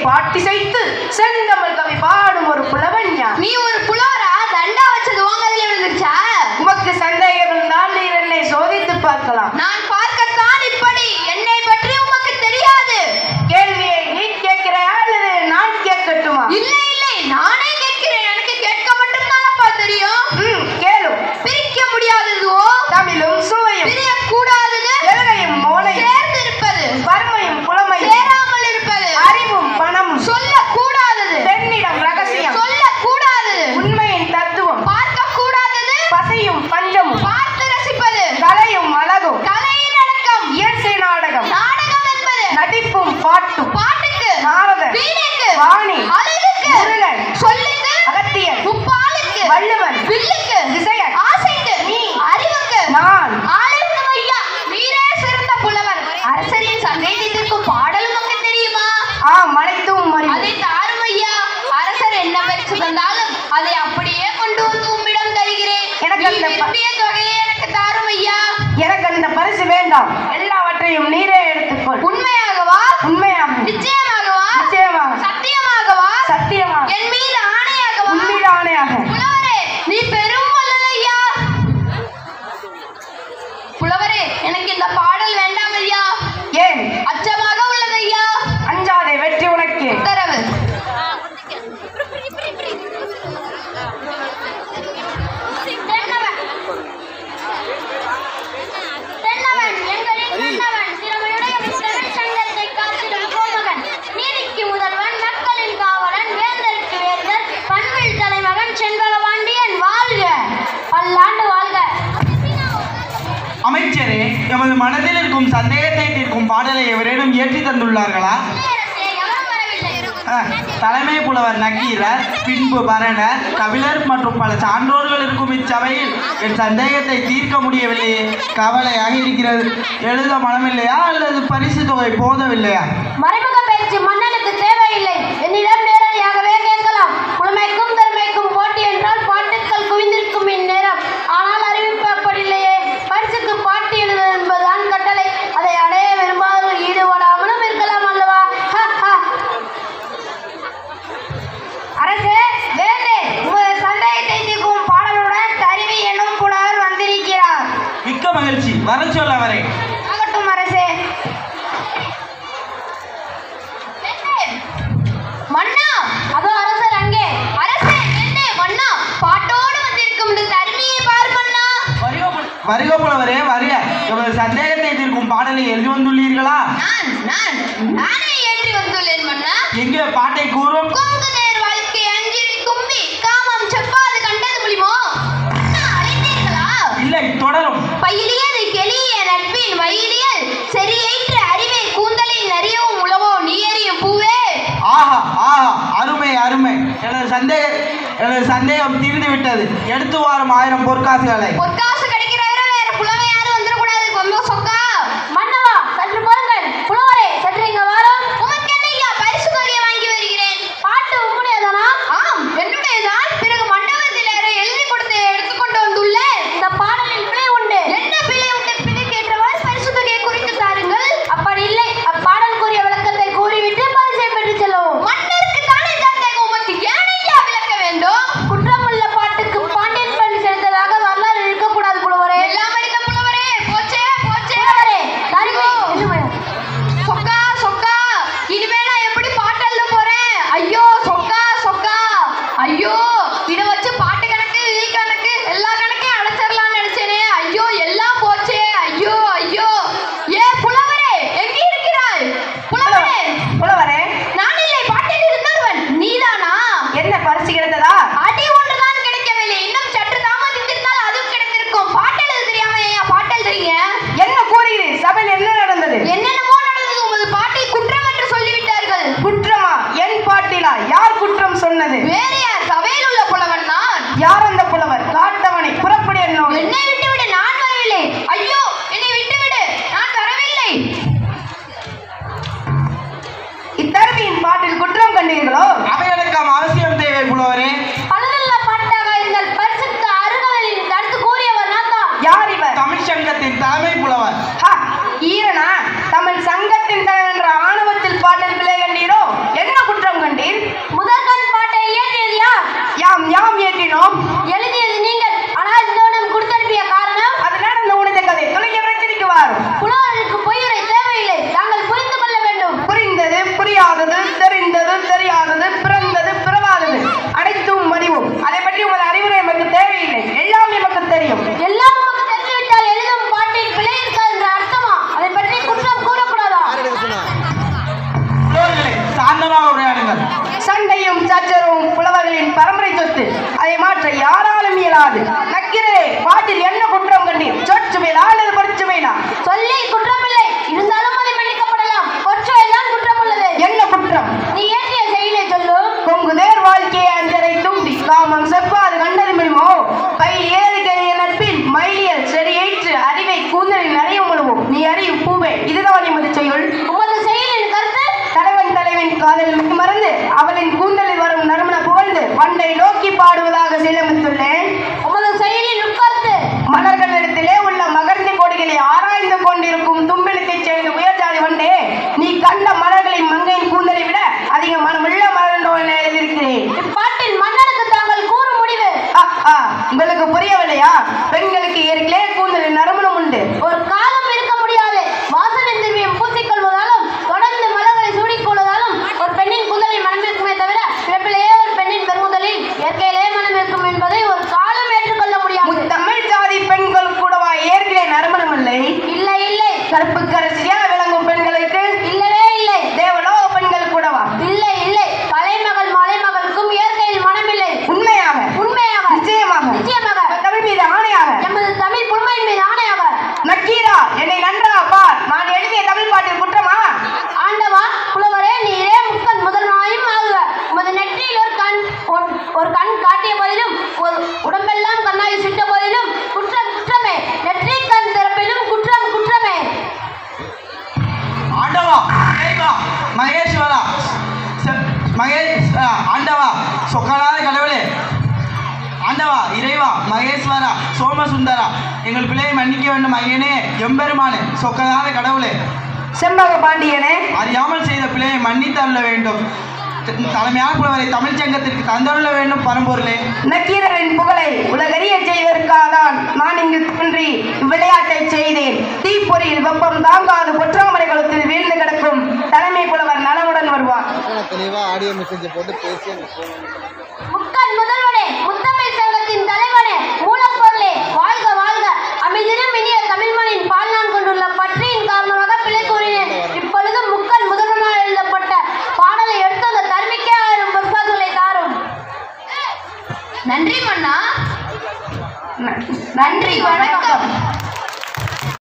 பாட்டிசைத்து செந்தமிழ் கவி பாடும் ஒரு புலவன் யார் நீ ஒரு புலவரா தண்டா வச்சது உங்கதுல விழுந்துருச்சா உமக்கு சந்தேகம் இருந்தால் நீர் என்னை சோதித்து பார்க்கலாம் நான் பார்க்கத்தான் இப்படி என்னை பற்றி உமக்கு தெரியாது கேள்வியை நீ கேட்கிறாயா அல்லது நான் கேட்கட்டுமா இல்லை இல்லை நானே கேட்கிறேன் எனக்கு கேட்க மட்டும் தானப்பா தெரியும் ம் கேளும் பிரிக்க முடியாததுவோ தமிழும் சுவையும் பிரியக்கூடாதது எல்லையும் மோனையும் சேர்ந்து இருப்பது வறுமையும் புலமையும் சேராமல் இருப்பது அறிவும் பணமும் சொல்லக்கூடாதது பெண்ணிடம் ரகசியம் சொல்லக்கூடாதது உண்மையின் தத்துவம் பார்க்க கூடாதது பசையும் பஞ்சமும் பார்த்து ரசிப்பது கலையும் அழகும் கலையின் அடக்கம் இயற்கை நாடகம் நாடகம் என்பது நடிப்பும் பாட்டும் பாட்டுக்கு நாரதர் வீணைக்கு வாணி அழகுக்கு முருகன் சொல்லுக்கு அகத்தியன் முப்பாலுக்கு வள்ளுவன் வில்லுக்கு திசையன் ஆசைக்கு நீ அறிவுக்கு நான் ஆளுநர் ஐயா நீரே சிறந்த புலவர் அரசரின் சந்தேகத்திற்கும் பாடல் உமக்கு தெரியுமா ஆ மலைத்தும் அறிவு அதை தாரும் ஐயா அரசர் என்ன பரிசு தந்தாலும் அதை அப்படியே கொண்டு வந்து உம்மிடம் தருகிறேன் எனக்கு நீ அந்த ப- விரும்பிய தொகையை எனக்கு தாரும் ஐயா எனக்கு அந்த பரிசு வேண்டாம் எல்லாவற்றையும் நீரே எடுத்துக்கொள் உண்மையாகவா உண்மையாக நிச்சயமாகவா நிச்சயமாக சத்தியமாகவா சத்தியமாக என் மீது ஆணையாகவா உண்மையில் ஆணையாக புலவரே நீ பெரும் வல்லல் ஐயா புலவரே எனக்கு இந்த பாடல் வேண்டாம் ஐயா ஏன் அச்சமாக உள்ளது ஐயா அஞ்சாதே வெற்றி உனக்கு உத்தரவு தென்னவன் தென்னவன் எங்களின் தென்னவன் திறமையுடைய மித்திரன் சங்கத்தை காத்திடும் கோமகன் நீதிக்கு முதல்வன் மக்களின் காவலன் வேந்தருக்கு வேந்தர் பண்பில் தலைமகன் செண்பக பாண்டியன் வாழ்க பல்லாண்டு வாழ்க அமைச்சரே எமது மனதில் இருக்கும் சந்தேகத்தை தீர்க்கும் பாடலை எவரேனும் ஏற்றி தந்துள்ளார்களா நேரத்தை எவரும் வரவில்லை அஹ், தலைமை புலவர் நக்கீரர் பின்பு பரணர் கபிலர் மற்றும் பல சான்றோர்கள் இருக்கும் இச்சபையில் என் சந்தேகத்தை தீர்க்க முடியவில்லையே கவலையாக இருக்கிறது எழுத மனமில்லையா அல்லது பரிசு தொகை போதவில்லையா மறைமுக பயிற்சி மன்னனுக்கு தேவையில்லை என்னிடம் நேரடியாகவே கேட்கலாம் புலமைக்கும் திறமைக்கும் போட்டி என்றால் பாட்டுக்கள் குவிந்திருக்கும் இந்நேரம் ஆனால் அறிவிப்பு அப்படி இல்லையே பரிசுக்கு பாட்டு எழுதுவது என்பதுதான் கட்டளை அதை அடைய விரும்பாத ஈடுபடாமலும் இருக்கலாம் அல்லவா ஹ, ஹ. அரசே வேந்தே உமது சந்தேகத்தை தீர்க்கும் பாடலுடன் தருவி என்னும் புலவர் வந்திருக்கிறார் மிக்க மகிழ்ச்சி வர சொல்ல அவரை ஆகட்டும் அரசே மன்னா அதோ அரசர் அங்கே அரசே என்ன மன்னா பாட்டோடு வந்திருக்கும் இந்த தருணியை பார் மன்னா வருக புல- வருக புலவரே வருக எமது சந்தேகத்தை தீர்க்கும் பாடலை எழுதி வந்துள்ளீர்களா நான் நான் நானே ஏற்றி வந்துள்ளேன் மன்னா எங்கே பாட்டை கூறும் கொங்கு நேர் வாழ்க்கை அஞ்சிரி கும்பி காமம் செப்பாது கண்டது முடியுமோ அண்ணா, அழைத்தீர்களா இல்லை தொடரும் பயிலியது கெளிய நட்பின் வயிலியல் செறியேற்ற அறிவை கூந்தலில் நறியவும் உளவோ நீ அறியும் பூவே ஆஹா ஆஹா அருமை அருமை எனது சந்தேக எனது சந்தேகம் தீர்ந்து விட்டது எடுத்து வாரும் ஆயிரம் பொற்காசுகளை பொற்காசு கிடைக்கிற வரை வேற புலவை யாரும் வந்துடக்கூடாது கொம்போ சொக்கா மன்னவா சற்று பொறுங்கள் புலவரே சற்று இங்க வாரம் உமக்கு என்ன ஐயா பரிசு தொகையை வாங்கி வருகிறேன் பாட்டு உம்முடையதானா ஆம் என்னுடையதான் பிறகு மண்டபத்தில் யாரோ எழுதி கொடுத்து எடுத்துக்கொண்டு வந்துள்ளேன் இந்த பாடலில் பிழை உண்டு என்ன பிழை உண்டு பிழைக்கு ஏற்றவாறு பரிசு தொகையை குறித்து தாருங்கள் அப்படி இல்லை அப்பாடலுக்குரிய விளக்கத்தை கூறிவிட்டு பரிசை பெற்று செல்லவும் மன்னருக்கு தானே சந்தேகம் உமக்கு ஏன் ஐயா விளக்க வேண்டும் குற்றமுள்ள பாட்டுக்கு பாண்டியன் பணி செலுத்ததாக வரலாறு இருக்கக்கூடாது புலவரே எல்லாம் இருக்க புலவரே போச்சே போச்சே புலவரே தருவே சொக்கா சொக்கா இனிமே நான் எப்படி பாட்டு எழுத போறேன் ஐயோ சொக்கா சொக்கா ஐயோ இத வச்சு பாட்டு கணக்கு விதி கணக்கு எல்லா கணக்கையும் அடைச்சிடலாம்னு நினைச்சேனே ஐயோ எல்லாம் போச்சே ஐயோ ஐயோ ஏ புலவரே எங்கே இருக்கிறாய் புலவரே புலவரே நான் இல்லை பாட்டில் இருந்தவன் நீதானா என்ன பரிசு கிடைத்ததா அடி ஒன்றுதான் கிடைக்கவில்லை இன்னும் சற்று தாமதித்திருந்தால் அதுவும் கிடைத்திருக்கும் பாட்டு எழுத தெரியாம ஏன் பாட்டு எழுதுறீங்க என்ன கூறுகிறீர் சபையில் என்ன நடந்தது என்னென்னமோ நடந்தது உமது பாட்டை குற்றம் என்று சொல்லிவிட்டார்கள் குற்றமா என் பாட்டிலா யார் குற்றம் சொன்னது வேற யார் சபையில் உள்ள புலவன் நான் மாற்ற யாராலும் இயலாது நக்கிறே பாட்டில் என்ன குற்றம் கண்டீர் சொற்சுமையிலா அல்லது பொற்சுமையிலா சொல்லி குற்றமில்லை இருந்தாலும் அதை மன்னிக்கப்படலாம் பொற்சொல் தான் குற்றம் உள்ளது என்ன குற்றம் நீ ஏற்றிய செயலை சொல்லும் பொங்குதேர் வாழ்க்கையை அஞ்சரை தும்பி காமம் செப்பாது கண்டது மில்மோ பயில் ஏறு கரிய நட்பில் மயிலியல் செடியேற்று அறிவை கூந்தலில் நிறைய முழுவோம் நீ அறிவு பூவே இதுதான் எமது செய்யுள் உமது செயலின் கருத்து தலைவன் தலைவன் காதல் மறந்து அவளின் கூந்தலில் வரும் நறுமண புகழ்ந்து வண்டை நோக்கி பாடுவதாக சீலமித்துள்ளேன் உமது செயலின் உட்கருத்து மலர்களிடத்திலே உள்ள மகர்ந்த கொடிகளை ஆராய்ந்து கொண்டிருக்கும் தும்பிலத்தைச் சேர்ந்த உயர்ஜாதி வண்டே நீ கண்ட மலர்களின் மங்கையின் கூந்தலை விட அதிக மனமுள்ள மலர்ந்தோ என எழுதியிருக்கிறேன் இப்பாட்டின் மன்னனுக்கு தாங்கள் கூறும் முடிவு ஆ, ஆ, உங்களுக்கு புரியவில்லையா பெண்களுக்கு ஏற்கனவே கூந்தலில் நறுமணம் உண்டு ஒரு காலம் இருக்க முடியாது வாசனை திரவியம் பூசிக்கொள்வதாலும் தொடர்ந்து மலர்களை சூடிக்கொள்வதாலும் ஒரு பெண்ணின் குந்தலில் மனம் இருக்குமே தவிர பிறப்பிலேயே ஒரு பெண்ணின் பெருமுதலில் இயற்கையிலேயே மனம் இருக்கும் என்பதை ஒரு காலம் ஏற்றுக்கொள்ள முடியாது முத்தமிழ் ஜாதி பெண்கள் கூடவா ஏற்கனவே நறுமணம் இல்லை இல்லை இல்லை கருப்பு கரசியா விளங்கும் பெண்களுக்கு இல்லவே இல்லை தேவலோக பெண்கள் கூடவா இல்லை இல்லை கலைமகள் மலைமகளுக்கும் இயற்கையில் மனமில்லை உண்மையாக உண்மையாக நிச்சயமாக நிச்சயமாக தமிழ் மீது ஆணையாக எமது தமிழ் புலமையின் மீது ஆணையாக நக்கீரா என்னை நன்றாக பார் நான் எழுதிய தமிழ் பாட்டில் குற்றமா ஆண்டவா புலவரே நீரே முக்கன் முதல்வனாயும் ஆகுக உமது நெற்றியில் ஒரு கண் ஒரு- ஒரு கண் காட்டிய போதிலும் ஒரு உடம்பெல்லாம் கண்ணாடி சுட்ட போதிலும் குற்றம் குற்றமே நெற்றி கண் திறப்பிலும் குற்றம் குற்றமே ஆண்டவா இறைவா மகேஸ்வரா செ- மகேஷ் ஆ, ஆண்டவா சொக்கலாத கடவுளே ஆண்டவா இறைவா மகேஸ்வரா சோமசுந்தரா எங்கள் பிள்ளையை மன்னிக்க வேண்டும் ஐயனே எம்பெருமானே சொக்கலாத கடவுளே செம்பக பாண்டியனே அறியாமல் செய்த பிள்ளையை மன்னித்தருள வேண்டும் த- தலைமையான புலவரை தமிழ்ச் சங்கத்திற்கு தந்தருள வேண்டும் பரம்பொருளே நக்கீரரின் புகழை உலகறிய செய்வதற்காகத்தான் நான் இங்கு தோன்றி விளையாட்டை செய்தேன் தீப்பொறியில் வெப்பம் தாங்காது பொற்றாமரை குளத்தில் வீழ்ந்து கிடக்கும் தலைமை புலவர் நலமுடன் வருவார் நான் தெளிவாக ஆடியோ மெசேஜை போட்டு பேசி அந்த ஃபோன் முக்கன் முதல்வனே முத்தமிழ் சங்கத்தின் தலைவனே மூலப்பொருளே வாழ்க வாழ்க அமைதினும் இனிய தமிழ்மணின் பால்நாள்